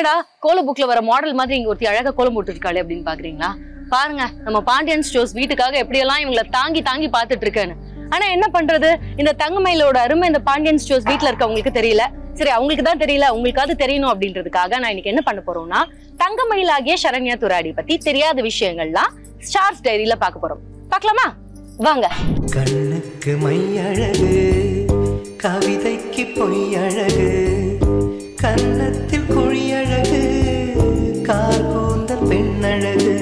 என்னடா கோல புக்ல வர மாடல் மாதிரி இங்க ஒருத்தி அழகா கோலம் போட்டு இருக்காளே அப்படின்னு பாக்குறீங்களா பாருங்க நம்ம பாண்டியன் ஸ்டோர்ஸ் வீட்டுக்காக எப்படியெல்லாம் இவங்களை தாங்கி தாங்கி பார்த்துட்டு இருக்கேன்னு ஆனா என்ன பண்றது இந்த தங்கமயிலோட அருமை இந்த பாண்டியன் ஸ்டோர்ஸ் வீட்ல இருக்கவங்களுக்கு தெரியல சரி அவங்களுக்கு தான் தெரியல உங்களுக்காவது தெரியணும் அப்படின்றதுக்காக நான் இன்னைக்கு என்ன பண்ண போறோம்னா தங்கமயிலாகிய சரண்யா துராடி பத்தி தெரியாத விஷயங்கள்லாம் ஸ்டார்ஸ் டைரியில பார்க்க போறோம் பார்க்கலாமா வாங்க கண்ணுக்கு மையழகு கவிதைக்கு பொய்யழகு கன்னத்தில் குழியழகு கார் கூந்தல் பெண்ணழகு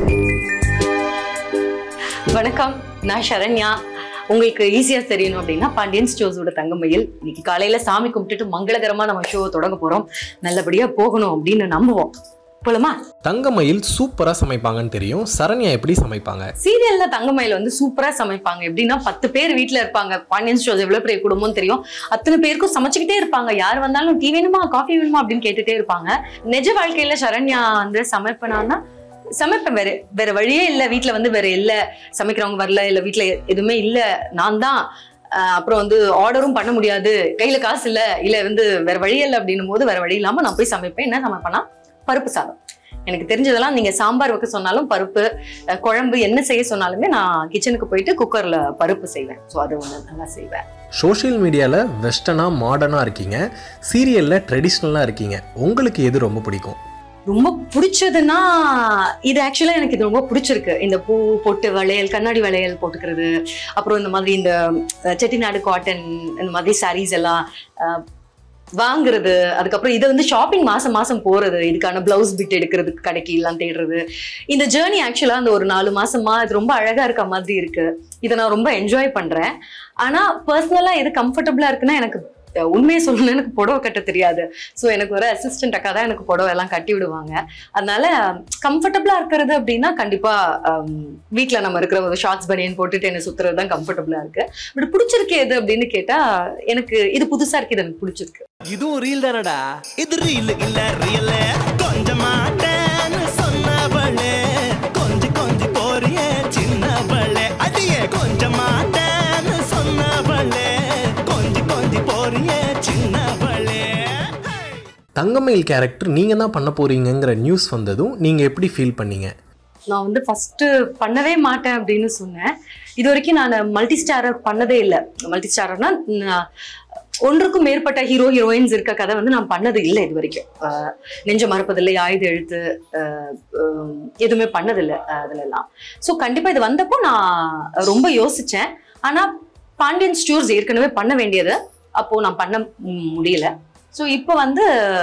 வணக்கம் நான் சரண்யா உங்களுக்கு ஈஸியா தெரியணும் அப்படின்னா பாண்டியன் ஸ்டோர்ஸோட தங்கமயில் இன்னைக்கு காலையில சாமி கும்பிட்டுட்டு மங்களகரமா நம்ம ஷோ தொடங்க போறோம் நல்லபடியா போகணும் அப்படின்னு நம்புவோம் போலமா தங்கமயில் சூப்பரா சமைப்பாங்கன்னு தெரியும் சரண்யா எப்படி சமைப்பாங்க சீரியல்ல தங்கமயில் வந்து சூப்பரா சமைப்பாங்க எப்படின்னா பத்து பேர் வீட்ல இருப்பாங்க பாண்டியன் ஸ்டோர்ஸ் எவ்வளவு பெரிய குடும்பம் தெரியும் அத்தனை பேருக்கும் சமைச்சுக்கிட்டே இருப்பாங்க யார் வந்தாலும் டீ வேணுமா காஃபி வேணுமா அப்படின்னு கேட்டுட்டே இருப்பாங்க நிஜ வாழ்க்கையில சரண்யா வந்து சமைப்பனான்னா சமைப்பேன் வேற வேற வழியே இல்ல வீட்ல வந்து வேற இல்ல சமைக்கிறவங்க வரல இல்ல வீட்ல எ- எதுவுமே இல்ல நான் தான் ஆஹ் அப்புறம் வந்து ஆர்டரும் பண்ண முடியாது கையில காசு இல்ல இல்ல வந்து வேற வழி இல்லை அப்படின்னும் போது வேற வழி இல்லாம நான் போய் சமைப்பேன் என்ன சமைப்பேன்னா பருப்பு சாதம் எனக்கு தெரிஞ்சதெல்லாம் நீங்க சாம்பார் வைக்க சொன்னாலும் பருப்பு அஹ் குழம்பு என்ன செய்ய சொன்னாலுமே நான் கிச்சனுக்கு போயிட்டு குக்கர்ல பருப்பு செய்வேன் ஸோ அது ஒன்று நல்லா செய்வேன் சோஷியல் மீடியால வெஸ்டர்னா மாடர்னா இருக்கீங்க சீரியல்ல ட்ரெடிஷ்னலா இருக்கீங்க உங்களுக்கு எது ரொம்ப பிடிக்கும் ரொம்ப பிடிச்சதுன்னா இது ஆக்சுவலா எனக்கு இது ரொம்ப பிடிச்சிருக்கு இந்த பூ பொட்டு வளையல் கண்ணாடி வளையல் போட்டுக்கிறது அப்புறம் இந்த மாதிரி இந்த அஹ், செட்டிநாடு காட்டன் இந்த மாதிரி சாரீஸ் எல்லாம் அஹ், வாங்குறது அதுக்கப்புறம் இதை வந்து ஷாப்பிங் மாசம் மாசம் போறது இதுக்கான பிளவுஸ் பிட் எடுக்கிறதுக்கு கடைக்கு எல்லாம் தேடுறது இந்த ஜேர்னி ஆக்சுவலா அந்த ஒரு நாலு மாசமா இது ரொம்ப அழகா இருக்க மாதிரி இருக்கு இதை நான் ரொம்ப என்ஜாய் பண்றேன் ஆனா பர்சனலா எது கம்ஃபர்டபுளா இருக்குன்னா எனக்கு அஹ், உண்மையை சொல்லணும்னா எனக்கு புடவை கட்ட தெரியாது ஸோ எனக்கு ஒரு அசிஸ்டன்ட் அக்கா தான் எனக்கு புடவை எல்லாம் கட்டி விடுவாங்க அதனால கம்ஃபர்டபுளா இருக்கிறது அப்படின்னா கண்டிப்பா வீட்டில் நம்ம இருக்கிற ஒரு ஷார்ட்ஸ் பனியன் போட்டுட்டு என்ன சுத்துறது தான் கம்ஃபர்டபுளா இருக்கு பட் பிடிச்சிருக்கு எது அப்படின்னு கேட்டா எனக்கு இது புதுசா இருக்கு இது எனக்கு பிடிச்சிருக்கு இதுவும் ரீல் தானடா இது ரீல் இல்ல ரியல் கொஞ்சம் மாட்டேன்னு சொன்னவளே கொஞ்சம் கொஞ்சம் போறிய சின்னவளே அடியே கொஞ்சம் மாட்டேன்னு சொன்னவளே கொஞ்சம் கொஞ்சம் போறிய சின்னவளே தங்கமயில் கேரக்டர் நீங்க தான் பண்ண போறீங்கங்கிற நியூஸ் வந்ததும் நீங்க எப்படி ஃபீல் பண்ணீங்க நான் வந்து ஃபர்ஸ்ட் பண்ணவே மாட்டேன் அப்படின்னு சொன்னேன் இது வரைக்கும் நான் மல்டி ஸ்டாரர் பண்ணதே இல்லை மல்டி ஸ்டாரர்னா ஒன்றுக்கும் மேற்பட்ட ஹீரோ ஹீரோயின்ஸ் இருக்க கதை வந்து நான் பண்ணது இல்லை இது வரைக்கும் அஹ் நெஞ்ச மறப்பதில்லை ஆயுத எழுத்து அஹ் உம் எதுவுமே பண்ணதில்லை அஹ் அதுல எல்லாம் ஸோ கண்டிப்பா இது வந்தப்போ நான் ரொம்ப யோசிச்சேன் ஆனா பாண்டியன் ஸ்டோர்ஸ் ஏற்கனவே பண்ண வேண்டியது அப்போ நான் பண்ண ம், முடியல ஸோ இப்போ வந்து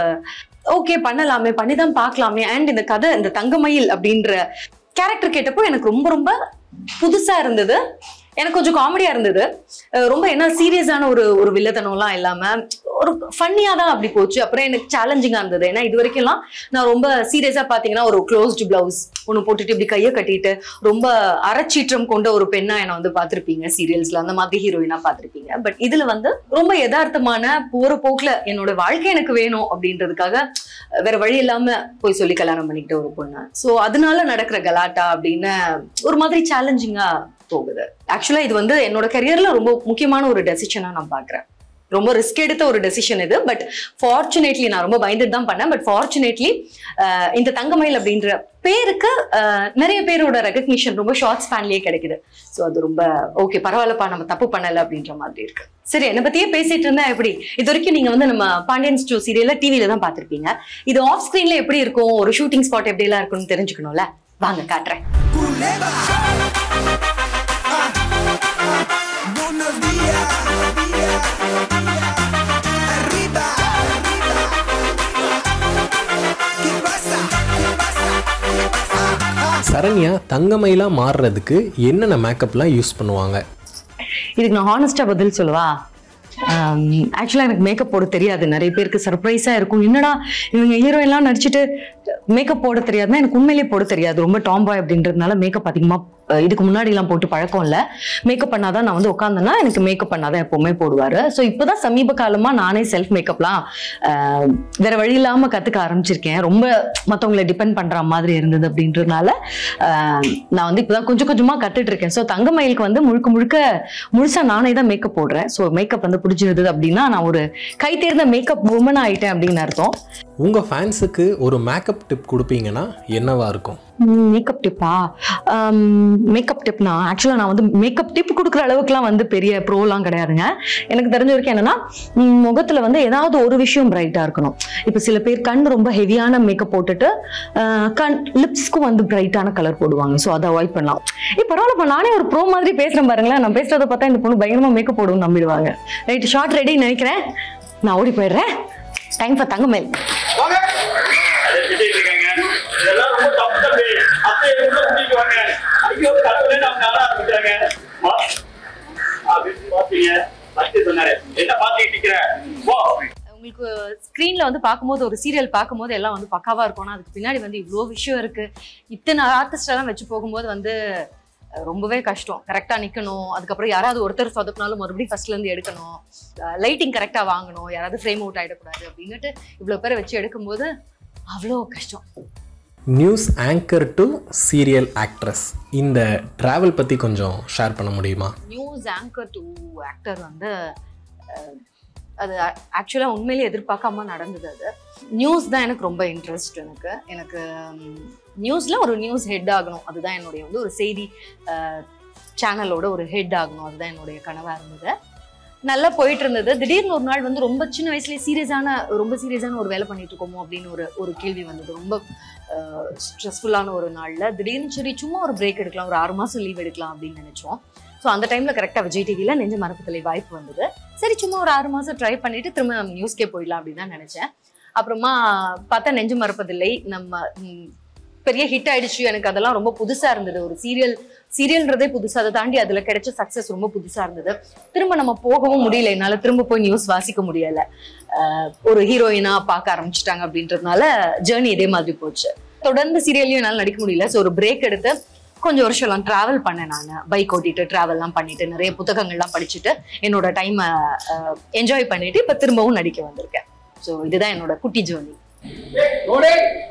ஓகே பண்ணலாமே பண்ணி தான் பார்க்கலாமே அண்ட் இந்த கதை இந்த தங்கமயில் அப்படின்ற கேரக்டர் கேட்டப்போ எனக்கு ரொம்ப ரொம்ப புதுசா இருந்தது எனக்கு கொஞ்சம் காமெடியா இருந்தது அஹ் ரொம்ப என்ன சீரியஸான ஒரு ஒரு வில்லத்தனம்லாம் இல்லாம ஒரு ஃபன்னியா தான் அப்படி போச்சு அப்புறம் எனக்கு சேலஞ்சிங்கா இருந்தது ஏன்னா இது வரைக்கும்லாம் நான் ரொம்ப சீரியஸா பாத்தீங்கன்னா ஒரு க்ளோஸ்டு பிளவுஸ் ஒன்று போட்டுட்டு இப்படி கையை கட்டிட்டு ரொம்ப அறச்சீற்றம் கொண்ட ஒரு பெண்ணா என்னை வந்து பார்த்திருப்பீங்க சீரியல்ஸ்ல அந்த மாதிரி ஹீரோயினா பார்த்திருப்பீங்க பட் இதுல வந்து ரொம்ப யதார்த்தமான போற போக்குல என்னோட வாழ்க்கை எனக்கு வேணும் அப்படின்றதுக்காக அஹ் வேற வழி இல்லாம போய் சொல்லி கல்யாணம் பண்ணிக்கிட்ட ஒரு பொண்ணு ஸோ அதனால நடக்கிற கலாட்டா அப்படின்னு ஒரு மாதிரி சேலஞ்சிங்கா போகுது ஆக்சுவலா இது வந்து என்னோட கரியர்ல ரொம்ப முக்கியமான ஒரு டெசிஷனா நான் பாக்குறேன் ரொம்ப ரிஸ்க் எடுத்த ஒரு டெசிஷன் இது பட் ஃபார்ச்சுனேட்லி நான் ரொம்ப பயந்துட்டு தான் பண்ணேன் பட் ஃபார்ச்சுனேட்லி இந்த தங்கமயில் அப்படின்ற பேருக்கு அஹ், நிறைய பேரோட ரெகக்னிஷன் ரொம்ப ஷார்ட் ஸ்பேன்லயே கிடைக்குது ஸோ அது ரொம்ப ஓகே பரவாயில்லப்பா நம்ம தப்பு பண்ணல அப்படின்ற மாதிரி இருக்கு சரி என்னை பத்தியே பேசிட்டு இருந்தா எப்படி இது வரைக்கும் நீங்க வந்து நம்ம பாண்டியன் ஸ்டோ சீரியல்ல டிவில தான் பார்த்திருப்பீங்க இது ஆஃப் ஸ்கிரீன்ல எப்படி இருக்கும் ஒரு ஷூட்டிங் ஸ்பாட் எப்படி எல்லாம் இருக்கும்னு தெரிஞ்சுக்கணும்ல வாங்க காட்டுறேன் Culebra. Buenos días. Arriba. ¿Qué pasa? ¿Qué pasa? ¿Qué pasa? Saranya தங்கமயிலா மாறுறதுக்கு என்னென்ன மேக்கப்லாம் யூஸ் பண்ணுவாங்க இதுக்கு நான் ஹானஸ்டா பதில் சொல்லவா ஆக்சுவலாக எனக்கு மேக்கப் போட தெரியாது நிறைய பேருக்கு சர்ப்ரைஸாக இருக்கும் என்னடா இவங்க ஹீரோயின்லாம் நடிச்சுட்டு மேக்கப் போட தெரியாதுன்னா எனக்கு உண்மையிலேயே போட தெரியாது ரொம்ப டாம்பாய் அப்படின்றதுனால மேக்கப் அதிகமாக இதுக்கு முன்னாடிலாம் போட்டு பழக்கம் இல்லை மேக்கப் பண்ணாதான் நான் வந்து உட்காந்தேன்னா எனக்கு மேக்கப் பண்ணாதான் எப்போவுமே போடுவார் ஸோ இப்போதான் சமீப காலமாக நானே செல்ஃப் மேக்கப்லாம் வேற வழி இல்லாமல் கற்றுக்க ஆரம்பிச்சிருக்கேன் ரொம்ப மற்றவங்களை டிபெண்ட் பண்ணுற மாதிரி இருந்தது அப்படின்றதுனால ஆஹ், நான் வந்து இப்போதான் கொஞ்சம் கொஞ்சமாக கற்றுட்டு இருக்கேன் ஸோ தங்கமயிலுக்கு வந்து முழுக்க முழுக்க முழுசா நானே தான் மேக்கப் போடுறேன் ஸோ மேக்கப் வந்து பிடிச்சிருந்தது அப்படின்னா நான் ஒரு கை தேர்ந்த மேக்கப் உமன் ஆயிட்டேன் அப்படின்னு அர்த்தம் உங்கள் ஃபேன்ஸுக்கு ஒரு மேக்கப் டிப் கொடுப்பீங்கன்னா என்னவா இருக்கும் மேக்கப் டிப்பா மேக்கப் டிப்னா ஆக்சுவலாக நான் வந்து மேக்கப் டிப் கொடுக்குற அளவுக்குலாம் வந்து பெரிய ப்ரோலாம் கிடையாதுங்க எனக்கு தெரிஞ்ச வரைக்கும் என்னன்னா ம், முகத்துல வந்து ஏதாவது ஒரு விஷயம் பிரைட்டாக இருக்கணும் இப்போ சில பேர் கண் ரொம்ப ஹெவியான மேக்கப் போட்டுட்டு ஆஹ், கண் லிப்ஸ்க்கும் வந்து பிரைட்டான கலர் போடுவாங்க ஸோ அதை அவாய்ட் பண்ணலாம் இப்போ பரவாயில்லப்பா நானே ஒரு ப்ரோ மாதிரி பேசுகிறேன் பாருங்களேன் நான் பேசுறத பார்த்தா இந்த பொண்ணு பயங்கரமா மேக்கப் போடுன்னு நம்பிடுவாங்க ரைட் ஷார்ட் ரெடின்னு நினைக்கிறேன் நான் ஓடி போயிடுறேன் டைம் ஃபார் தங்கமேல் அதை திட்டிட்டு இருக்காங்க இதெல்லாம் ரொம்ப தப்பு தம்பி அத்தை உள்ள கூட்டிட்டு வாங்க ஐயோ கடவுளே நம்ம நாள ஆரம்பிச்சாங்க அப்படின்னு பாத்தீங்க அத்தை சொன்னாரு என்ன பாத்துக்கிட்டு இருக்கிற போ உங்களுக்கு ஸ்க்ரீன்ல வந்து பார்க்கும்போது ஒரு சீரியல் பார்க்கும்போது எல்லாம் வந்து பக்காவா இருக்கும் ஆனா அதுக்கு பின்னாடி வந்து இவ்வளோ விஷயம் இருக்கு இத்தனை ஆர்டிஸ்ட் எல்லாம் வச்சு போகும்போது வந்து அஹ், ரொம்பவே கஷ்டம் கரெக்டா நிக்கணும் அதுக்கப்புறம் யாராவது ஒருத்தர் சொதப்பினாலும் மறுபடியும் ஃபர்ஸ்ட்ல இருந்து எடுக்கணும் லைட்டிங் கரெக்டா வாங்கணும் யாராவது ஃப்ரேம் அவுட் ஆயிடக்கூடாது அப்படின்னுட்டு இவ்வளோ பேரை வச்சு எடுக்கும்போது அவ்வளோ கஷ்டம் news anchor to serial actress இந்த ட்ராவல் பற்றி கொஞ்சம் ஷேர் பண்ண முடியுமா நியூஸ் ஆங்கர் டு ஆக்டர் வந்து அஹ், அது ஆக்சுவலாக உண்மையிலேயே எதிர்பார்க்காம நடந்தது அது நியூஸ் தான் எனக்கு ரொம்ப இன்ட்ரெஸ்ட் எனக்கு எனக்கு நியூஸில் ஒரு நியூஸ் ஹெட் ஆகணும் அதுதான் என்னுடைய வந்து ஒரு செய்தி சேனலோட ஒரு ஹெட் ஆகணும் அதுதான் என்னுடைய கனவாக இருந்தது நல்லா போயிட்டு இருந்தது திடீர்னு ஒரு நாள் வந்து ரொம்ப சின்ன வயசுலேயே சீரியஸான ரொம்ப சீரியஸான ஒரு வேலை பண்ணிட்டு இருக்கோமோ அப்படின்னு ஒரு ஒரு கேள்வி வந்தது ரொம்ப ஸ்ட்ரெஸ்ஃபுல்லான ஒரு நாளில் திடீர்னு சரி சும்மா ஒரு பிரேக் எடுக்கலாம் ஒரு ஆறு மாதம் லீவ் எடுக்கலாம் அப்படின்னு நினச்சோம் ஸோ அந்த டைமில் கரெக்டாக விஜய் டிவியில் நெஞ்ச மரப்புத்தலை வாய்ப்பு வந்தது சரி சும்மா ஒரு ஆறு மாதம் ட்ரை பண்ணிட்டு திரும்ப நம்ம நியூஸ்க்கே போயிடலாம் அப்படின்னு தான் நினச்சேன் அப்புறமா பார்த்தா நெஞ்சு மறப்பதில்லை நம்ம ம், பெரிய ஹிட் ஆயிடுச்சு எனக்கு அதெல்லாம் ரொம்ப புதுசாக இருந்தது ஒரு சீரியல் சீரியல்ன்றதே புதுசு அதை தாண்டி அதில் கிடைச்ச சக்ஸஸ் ரொம்ப புதுசாக இருந்தது திரும்ப நம்ம போகவும் முடியல என்னால் திரும்ப போய் நியூஸ் வாசிக்க முடியல அஹ், ஒரு ஹீரோயினாக பார்க்க ஆரம்பிச்சிட்டாங்க அப்படின்றதுனால ஜேர்னி இதே மாதிரி போச்சு தொடர்ந்து சீரியல்லையும் என்னால் நடிக்க முடியல ஸோ ஒரு பிரேக் எடுத்து கொஞ்சம் வருஷம்லாம் ட்ராவல் பண்ணேன் நான் பைக் ஓட்டிட்டு ட்ராவல்லாம் பண்ணிட்டு நிறைய புத்தகங்கள்லாம் படிச்சுட்டு என்னோட டைமை என்ஜாய் பண்ணிட்டு இப்போ திரும்பவும் நடிக்க வந்திருக்கேன் ஸோ இதுதான் என்னோட குட்டி ஜேர்னி ரோடே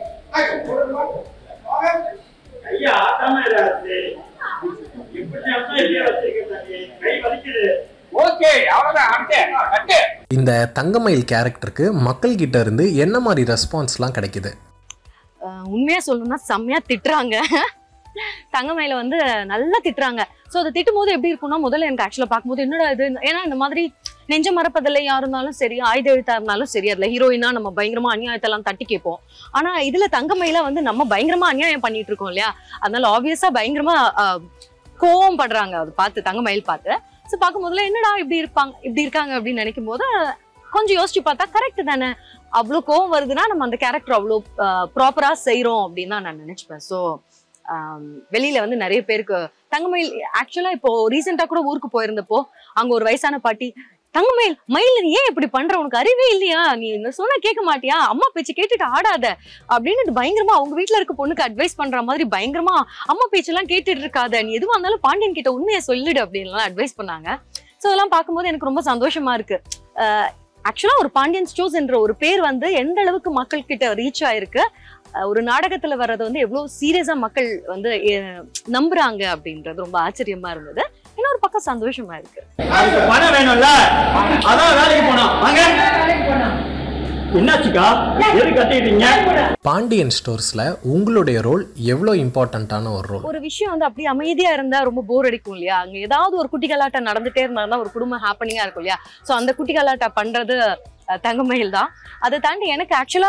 ஐயா ஆட்டாம இருக்கு எப்படி அம்மா இப்படியே வச்சிருக்கீங்க கை வலிக்குது ஓகே அவ்வளவுதான் அட்டே அட்டே இந்த தங்கமயில் கேரக்டருக்கு மக்கள்கிட்ட இருந்து என்ன மாதிரி ரெஸ்பான்ஸ்லாம் கிடைக்குது அஹ் உண்மையா சொல்லணும்னா செம்மையா திட்டுறாங்க தங்கமயில வந்து நல்லா திட்டுறாங்க ஸோ அதை திட்டும் போது எப்படி இருக்கும்னா முதல்ல எனக்கு ஆக்சுவலாக பார்க்கும்போது என்னடா இது ஏன்னா இந்த மாதிரி நெஞ்ச மறப்பதில்லை யார் இருந்தாலும் சரி ஆயுத எழுத்தா இருந்தாலும் சரி அதுல ஹீரோயினா நம்ம பயங்கரமா அநியாயத்தெல்லாம் தட்டி கேட்போம் ஆனா இதுல தங்கமயில வந்து நம்ம பயங்கரமா அநியாயம் பண்ணிட்டு இருக்கோம் இல்லையா அதனால ஆப்வியஸா பயங்கரமா அஹ், கோவம் படுறாங்க அது பார்த்து தங்கமயில் பார்த்து ஸோ பார்க்கும்போதுல என்னடா இப்படி இருப்பாங்க இப்படி இருக்காங்க அப்படின்னு நினைக்கும் போது கொஞ்சம் யோசிச்சு பார்த்தா கரெக்ட் தானே அவ்வளோ கோவம் வருதுன்னா நம்ம அந்த கேரக்டர் அவ்வளோ ப்ராப்பராக செய்கிறோம் அப்படின்னு தான் நான் நினச்சிப்பேன் ஸோ வெளியில வந்து நிறைய பேருக்கு தங்கமயில் ஆக்சுவலாக இப்போ ரீசெண்டாக கூட ஊருக்கு போயிருந்தப்போ அங்கே ஒரு வயசான பாட்டி தங்கமயில் மயில் நீ ஏன் இப்படி பண்ற உனக்கு அறிவே இல்லையா நீ என்ன சொன்னா கேட்க மாட்டியா அம்மா பேச்சு கேட்டுட்டு ஆடாத அப்படின்னு பயங்கரமா அவங்க வீட்ல இருக்க பொண்ணுக்கு அட்வைஸ் பண்ற மாதிரி பயங்கரமா அம்மா பேச்செல்லாம் கேட்டுட்டு இருக்காத நீ எதுவா இருந்தாலும் பாண்டியன் கிட்ட உண்மையை சொல்லிடு அப்படின்லாம் அட்வைஸ் பண்ணாங்க ஸோ அதெல்லாம் பார்க்கும்போது எனக்கு ரொம்ப சந்தோஷமா இருக்கு ஆக்சுவலா ஒரு பாண்டியன் ஸ்டோஸ் என்ற ஒரு பேர் வந்து எந்த அளவுக்கு மக்கள் கிட்ட ரீச் ஆயிருக்கு அஹ் ஒரு நாடகத்துல வர்றது வந்து எவ்வளவு சீரியஸா மக்கள் வந்து அஹ், நம்புறாங்க அப்படின்றது ரொம்ப ஆச்சரியமா இருந்தது இன்னொரு பக்கம் சந்தோஷமா இருக்கு அதுக்கு பணம் வேணும்ல அதான் வேலைக்கு போனோம் வாங்க என்னாச்சுக்கா எது கத்திக்கிட்டீங்க பாண்டியன் ஸ்டோர்ஸில் உங்களுடைய ரோல் எவ்வளோ இம்பார்ட்டண்ட்டான ஒரு ரோல் ஒரு விஷயம் வந்து அப்படியே அமைதியா இருந்தா ரொம்ப போர் அடிக்கும் இல்லையா அங்க ஏதாவது ஒரு குட்டி கலாட்டா நடந்துட்டே இருந்தா ஒரு குடும்பம் ஹாப்பனிங்கா இருக்கும் இல்லையா சோ அந்த குட்டி கலாட்டா பண்றது அஹ், தங்கமயில் தான் அதை தாண்டி எனக்கு ஆக்சுவலா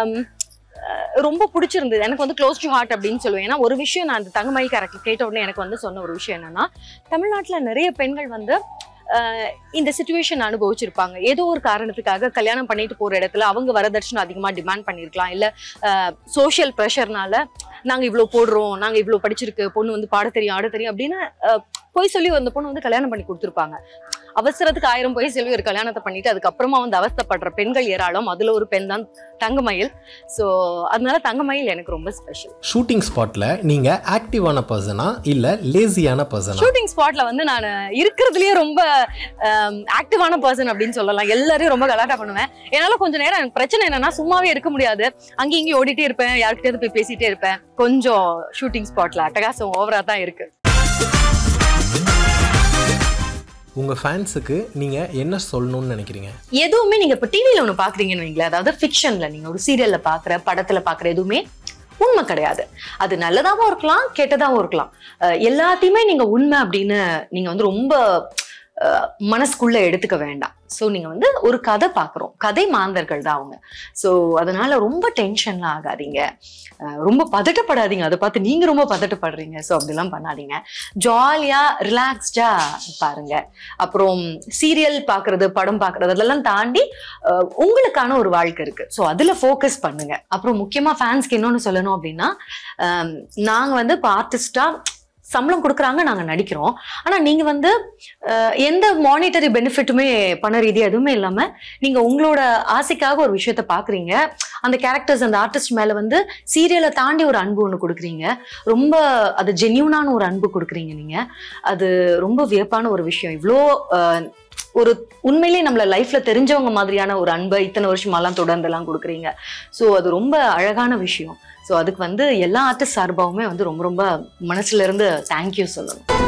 ரொம்ப பிடிச்சிருந்தது எனக்கு வந்து க்ளோஸ் டு ஹார்ட் அப்படின்னு சொல்லுவேன் ஏன்னா ஒரு விஷயம் நான் அந்த தங்கமயில் கேரக்டர் கேட்ட உடனே எனக்கு வந்து சொன்ன ஒரு விஷயம் என்னன்னா தமிழ்நாட்டுல நிறைய பெண்கள் வந்து அஹ், இந்த சுச்சுவேஷன் அனுபவிச்சிருப்பாங்க ஏதோ ஒரு காரணத்துக்காக கல்யாணம் பண்ணிட்டு போற இடத்துல அவங்க வரதட்சணை அதிகமா டிமாண்ட் பண்ணியிருக்கலாம் இல்ல சோஷியல் ப்ரெஷர்னால நாங்க இவ்வளவு போடுறோம் நாங்க இவ்வளவு படிச்சிருக்கு பொண்ணு வந்து பாட தெரியும் ஆட தெரியும் அப்படின்னு அஹ், பொய் சொல்லி அந்த பொண்ணு வந்து கல்யாணம் பண்ணி கொடுத்துருப்பாங்க அவசரத்துக்கு ஆயிரம் பொய் சொல்லி ஒரு கல்யாணத்தை பண்ணிட்டு அதுக்கப்புறமா வந்து அவஸ்தைப்படுற பெண்கள் ஏராளம் அதுல ஒரு பெண் தான் தங்கமயில் ஸோ அதனால தங்கமயில் எனக்கு ரொம்ப ஸ்பெஷல் ஷூட்டிங் ஸ்பாட்டில் நீங்கள் ஆக்டிவான பர்சனா இல்லை லேசியான பர்சனா ஷூட்டிங் ஸ்பாட்ல வந்து நான் இருக்கிறதுலயே ரொம்ப ஆக்டிவான பர்சன் அப்படின்னு சொல்லலாம் எல்லாரையும் ரொம்ப கலாட்டா பண்ணுவேன் என்னால கொஞ்ச நேரம் எனக்கு பிரச்சனை என்னன்னா சும்மாவே இருக்க முடியாது அங்கேயும் இங்கேயும் ஓடிட்டே இருப்பேன் யார்கிட்டயாவது போய் பேசிட்டே இருப்பேன் கொஞ்சம் ஷூட்டிங் ஸ்பாட்ல அட்டகாசம் ஓவரா தான் இருக்கு உங்கள் ஃபேன்ஸுக்கு நீங்கள் என்ன சொல்லணும்னு நினைக்கிறீங்க எதுவுமே நீங்க இப்ப டிவில ஒண்ணு பாக்குறீங்கன்னு வைங்களேன் அதாவது ஃபிக்ஷன்ல நீங்க ஒரு சீரியல்ல பாக்குற படத்துல பாக்குற எதுவுமே உண்மை கிடையாது அது நல்லதாவும் இருக்கலாம் கெட்டதாவும் இருக்கலாம் அஹ் எல்லாத்தையுமே நீங்க உண்மை அப்படின்னு நீங்க வந்து ரொம்ப அஹ், மனசுக்குள்ள எடுத்துக்க வேண்டாம் ஸோ நீங்க வந்து ஒரு கதை பார்க்குறோம் கதை மாந்தர்கள் தான் அவங்க ஸோ அதனால ரொம்ப டென்ஷன்லாம் ஆகாதீங்க அஹ், ரொம்ப பதட்டப்படாதீங்க அதை பார்த்து நீங்க ரொம்ப பதட்டப்படுறீங்க ஸோ அப்படிலாம் பண்ணாதீங்க ஜாலியா ரிலாக்ஸ்டா பாருங்க அப்புறம் சீரியல் பார்க்கறது படம் பார்க்கறது அதெல்லாம் தாண்டி அஹ், உங்களுக்கான ஒரு வாழ்க்கை இருக்கு ஸோ அதுல ஃபோக்கஸ் பண்ணுங்க அப்புறம் முக்கியமா ஃபேன்ஸ்க்கு இன்னொன்னு சொல்லணும் அப்படின்னா அஹ், நாங்க வந்து இப்போ ஆர்டிஸ்டா சம்பளம் கொடுக்குறாங்க நாங்க நடிக்கிறோம் ஆனா நீங்க வந்து அஹ், எந்த மானிட்டரி பெனிஃபிட்டுமே பண ரீதியா எதுவுமே இல்லாம நீங்க உங்களோட ஆசைக்காக ஒரு விஷயத்த பாக்குறீங்க அந்த கேரக்டர்ஸ் அந்த ஆர்டிஸ்ட் மேல வந்து சீரியலை தாண்டி ஒரு அன்பு ஒன்று கொடுக்குறீங்க ரொம்ப அது ஜென்யூனான ஒரு அன்பு கொடுக்குறீங்க நீங்க அது ரொம்ப வியப்பான ஒரு விஷயம் இவ்வளோ அஹ், ஒரு உண்மையிலேயே நம்மள லைஃப்ல தெரிஞ்சவங்க மாதிரியான ஒரு அன்பை இத்தனை வருஷமாலாம் தொடர்ந்தெல்லாம் கொடுக்குறீங்க ஸோ அது ரொம்ப அழகான விஷயம் ஸோ அதுக்கு வந்து எல்லா ஆர்டிஸ்ட் சார்பாவுமே வந்து ரொம்ப ரொம்ப மனசுல இருந்து தேங்க்யூ சொல்லணும்